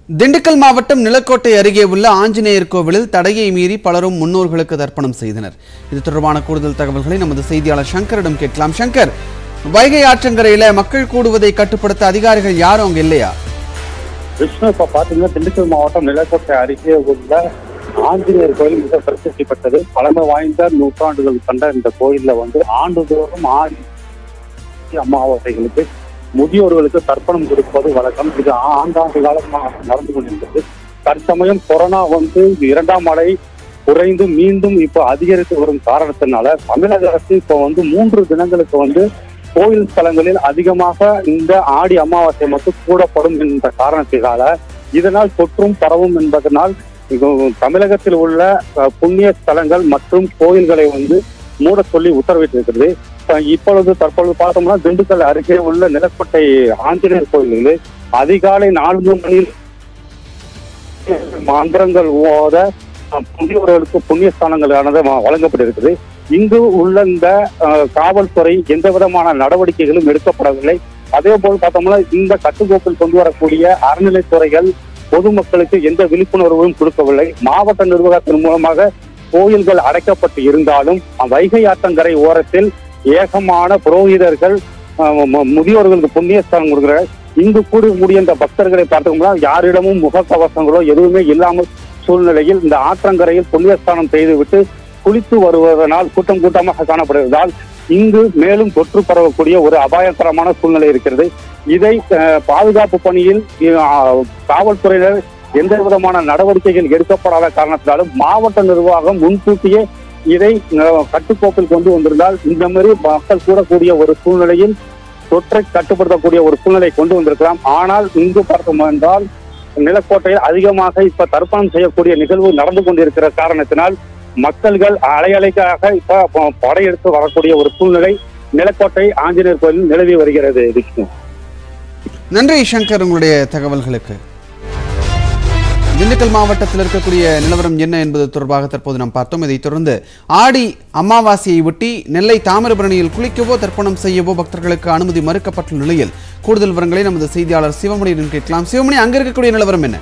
திண்டுக்கல் மாவட்டம் நிலக்கோட்டை அருகே உள்ள ஆஞ்சநேயர் கோவிலில் தடையை மீறி பலரும் முன்னோர்களுக்கு தர்ப்பணம் செய்தனர் இது தொடர்பான கூடுதல் தகவல்களை நமது செய்தியாளர் சங்கரிடம் கேட்கலாம் சங்கர் வைகை ஆற்றங்கரையில மக்கள் கூடுவதை கட்டுப்படுத்த அதிகாரிகள் யாரும் அங்க இல்லையா விஷ்ணு இப்ப பாத்தீங்கன்னா திண்டுக்கல் மாவட்டம் நிலக்கோட்டை அருகே உள்ள ஆஞ்சநேயர் கோயில் மிக பிரசித்தி பெற்றது பழமை வாய்ந்த நூற்றாண்டுகள் கண்ட இந்த கோயில்ல வந்து ஆண்டுதோறும் ஆடி அமாவாசைகளுக்கு முதியோர்களுக்கு தர்ப்பணம் கொடுப்பது வழக்கம் இது ஆண்டாண்டு காலமாக நடந்து கொண்டிருக்கிறது தற்சமயம் கொரோனா வந்து இரண்டாம் அலை குறைந்து மீண்டும் இப்போ அதிகரித்து வரும் காரணத்தினால தமிழக அரசு இப்போ வந்து மூன்று தினங்களுக்கு வந்து கோயில் ஸ்தலங்களில் அதிகமாக இந்த ஆடி அமாவாசை மட்டும் கூடப்படும் என்ற காரணத்தினால இதனால் தொற்றும் பரவும் என்பதனால் இது தமிழகத்தில் உள்ள அஹ், புண்ணிய ஸ்தலங்கள் மற்றும் கோயில்களை வந்து மூட சொல்லி உத்தரவிட்டிருக்கிறது அஹ், இப்பொழுது தற்பொழுது பார்த்தோம்னா திண்டுக்கல் அருகே உள்ள நிலக்கோட்டை ஆஞ்சநேயர் கோயிலில் அதிகாலை நான்கு மணியில் மந்திரங்கள் ஓத அஹ், புண்ணியவர்களுக்கு புண்ணிய ஸ்தானங்களானது வ- வழங்கப்பட்டிருக்குது இங்கு உள்ள இந்த அஹ், காவல்துறை எந்த விதமான நடவடிக்கைகளும் எடுக்கப்படவில்லை அதே போல் பார்த்தோம்னா இந்த கட்டுக்கோப்பில் கொண்டு வரக்கூடிய அறநிலைத்துறைகள் பொதுமக்களுக்கு எந்த விழிப்புணர்வும் கொடுக்கவில்லை மாவட்ட நிர்வாகத்தின் மூலமாக கோயில்கள் அடைக்கப்பட்டு இருந்தாலும் வைகை ஆற்றங்கரை ஓரத்தில் ஏகமான புரோகிதர்கள் அஹ், மு- முதியோர்களுக்கு புண்ணியஸ்தானம் கொடுக்கிற இங்கு கூடக்கூடிய இந்த பக்தர்களை பார்த்தோம்னா யாரிடமும் முகக்கவசங்களோ எதுவுமே இல்லாமல் சூழ்நிலையில் இந்த ஆற்றங்கரையில் புண்ணியஸ்தானம் செய்துவிட்டு குளித்து வருவதனால் கூட்டம் கூட்டமாக காணப்படுவதால் இங்கு மேலும் தொற்று பரவக்கூடிய ஒரு அபாயகரமான சூழ்நிலை இருக்கிறது இதை அஹ், பாதுகாப்பு பணியில் அஹ், காவல்துறையினர் எந்த விதமான நடவடிக்கைகள் எடுக்கப்படாத காரணத்தினாலும் மாவட்ட நிர்வாகம் முன்கூட்டியே இதை அஹ், கட்டுக்கோப்பில் கொண்டு வந்திருந்தால் இந்த மாதிரி மக்கள் கூடக்கூடிய ஒரு சூழ்நிலையில் தொற்றை கட்டுப்படுத்தக்கூடிய ஒரு சூழ்நிலை கொண்டு வந்திருக்கலாம் ஆனால் இங்கு பார்த்தோம் என்றால் நிலக்கோட்டையில் அதிகமாக இப்ப தர்ப்பணம் செய்யக்கூடிய நிகழ்வு நடந்து கொண்டிருக்கிற காரணத்தினால் மக்கள்கள் அலையலைக்காக இப்ப ப- படையெடுத்து வரக்கூடிய ஒரு சூழ்நிலை நிலக்கோட்டை ஆஞ்சநேயர் கோயிலில் நிலவி வருகிறது விஷ்ணு நன்றி சங்கர் உங்களுடைய தகவல்களுக்கு திண்டுக்கல் மாவட்டத்தில் இருக்கக்கூடிய நிலவரம் என்ன என்பது தொடர்பாக தற்போது நாம் பார்த்தோம் இதைத் தொடர்ந்து ஆடி அமாவாசையை ஒட்டி நெல்லை தாமிரபரணியில் குளிக்கவோ தர்ப்பணம் செய்யவோ பக்தர்களுக்கு அனுமதி மறுக்கப்பட்டுள்ள நிலையில் கூடுதல் விவரங்களை நமது செய்தியாளர் சிவமணியிடம் கேட்கலாம் சிவமணி அங்க இருக்கக்கூடிய நிலவரம் என்ன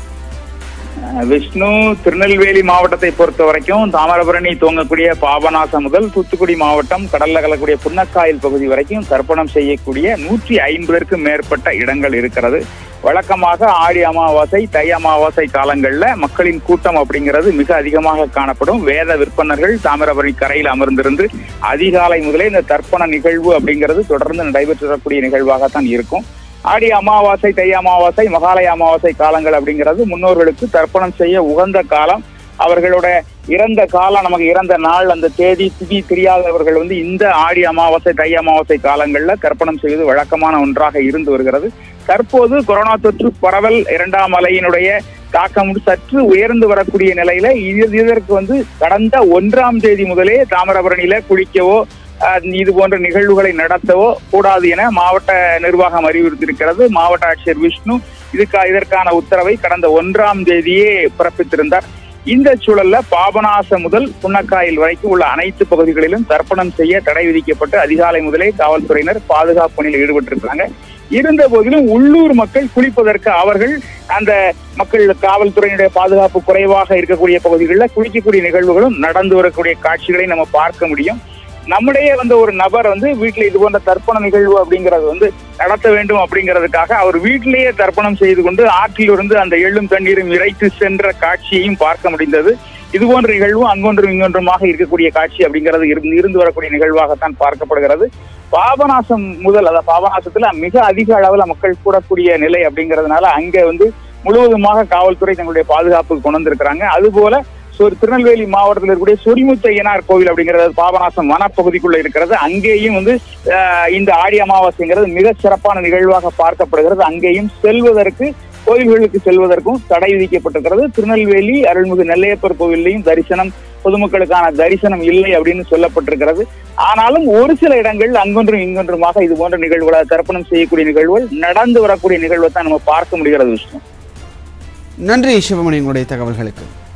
விஷ்ணு திருநெல்வேலி மாவட்டத்தை பொறுத்த வரைக்கும் தாமிரபரணி துவங்கக்கூடிய பாபநாசம் முதல் தூத்துக்குடி மாவட்டம் கடல்ல கலக்கூடிய புன்னக்காயல் பகுதி வரைக்கும் தர்ப்பணம் செய்யக்கூடிய நூற்றி ஐம்பதற்கும் மேற்பட்ட இடங்கள் இருக்கிறது வழக்கமாக ஆடி அமாவாசை தை அமாவாசை காலங்கள்ல மக்களின் கூட்டம் அப்படிங்கிறது மிக அதிகமாக காணப்படும் வேத விற்பனர்கள் தாமிரபரணி கரையில் அமர்ந்திருந்து அதிகாலை முதலே இந்த தர்ப்பண நிகழ்வு அப்படிங்கிறது தொடர்ந்து நடைபெற்று வரக்கூடிய நிகழ்வாகத்தான் இருக்கும் ஆடி அமாவாசை தை அமாவாசை மகாலய அமாவாசை காலங்கள் அப்படிங்கிறது முன்னோர்களுக்கு தர்ப்பணம் செய்ய உகந்த காலம் அவர்களோட இறந்த காலம் நமக்கு இறந்த நாள் அந்த தேதி திதி தெரியாதவர்கள் வந்து இந்த ஆடி அமாவாசை தை அமாவாசை காலங்கள்ல தர்ப்பணம் செய்வது வழக்கமான ஒன்றாக இருந்து வருகிறது தற்போது கொரோனா தொற்று பரவல் இரண்டாம் அலையினுடைய தாக்கம் சற்று உயர்ந்து வரக்கூடிய நிலையில இது இதற்கு வந்து கடந்த ஒன்றாம் தேதி முதலே தாமிரபரணியில குளிக்கவோ அஹ், இது போன்ற நிகழ்வுகளை நடத்தவோ கூடாது என மாவட்ட நிர்வாகம் அறிவுறுத்தியிருக்கிறது மாவட்ட ஆட்சியர் விஷ்ணு இதுக்கா இதற்கான உத்தரவை கடந்த ஒன்றாம் தேதியே பிறப்பித்திருந்தார் இந்த சூழல்ல பாபநாசம் முதல் புன்னக்காயில் வரைக்கும் உள்ள அனைத்து பகுதிகளிலும் தர்ப்பணம் செய்ய தடை விதிக்கப்பட்டு அதிகாலை முதலே காவல்துறையினர் பாதுகாப்பு பணியில் ஈடுபட்டிருக்காங்க இருந்த போதிலும் உள்ளூர் மக்கள் குளிப்பதற்கு அவர்கள் அந்த மக்கள் காவல்துறையினுடைய பாதுகாப்பு குறைவாக இருக்கக்கூடிய பகுதிகளில் குளிக்கக்கூடிய நிகழ்வுகளும் நடந்து வரக்கூடிய காட்சிகளை நம்ம பார்க்க முடியும் நம்முடைய வந்த ஒரு நபர் வந்து வீட்டுல இது போன்ற தர்ப்பண நிகழ்வு அப்படிங்கறது வந்து நடத்த வேண்டும் அப்படிங்கிறதுக்காக அவர் வீட்டிலேயே தர்ப்பணம் செய்து கொண்டு ஆற்றிலிருந்து அந்த எள்ளும் தண்ணீரும் இறைத்து சென்ற காட்சியையும் பார்க்க முடிந்தது இது போன்ற நிகழ்வும் அங்கொன்றும் இங்கொன்றுமாக இருக்கக்கூடிய காட்சி அப்படிங்கிறது இருந்து இருந்து வரக்கூடிய நிகழ்வாகத்தான் பார்க்கப்படுகிறது பாபநாசம் முதல் அதாவது பாபநாசத்துல மிக அதிக அளவுல மக்கள் கூடக்கூடிய நிலை அப்படிங்கிறதுனால அங்க வந்து முழுவதுமாக காவல்துறை தங்களுடைய பாதுகாப்புக்கு கொண்டு வந்திருக்கிறாங்க அதுபோல சொ- திருநெல்வேலி மாவட்டத்தில் இருக்கக்கூடிய சொரிமுத்தையனார் கோவில் அப்படிங்கிறது பாபநாசம் வனப்பகுதிக்குள்ள இருக்கிறது அங்கேயும் வந்து ஆஹ், இந்த ஆடி அமாவாசைங்கிறது மிக சிறப்பான நிகழ்வாக பார்க்கப்படுகிறது அங்கேயும் செல்வதற்கு கோயில்களுக்கு செல்வதற்கும் தடை விதிக்கப்பட்டிருக்கிறது திருநெல்வேலி அருள்மிகு நெல்லையப்பர் கோவில்லையும் தரிசனம் பொதுமக்களுக்கான தரிசனம் இல்லை அப்படின்னு சொல்லப்பட்டிருக்கிறது ஆனாலும் ஒரு சில இடங்கள் அங்கொன்றும் இங்கொன்றுமாக இது போன்ற நிகழ்வுகளை தர்ப்பணம் செய்யக்கூடிய நிகழ்வுகள் நடந்து வரக்கூடிய நிகழ்வை தான் நம்ம பார்க்க முடிகிறது விஷ்ணு நன்றி சிவமணி உங்களுடைய தகவல்களுக்கு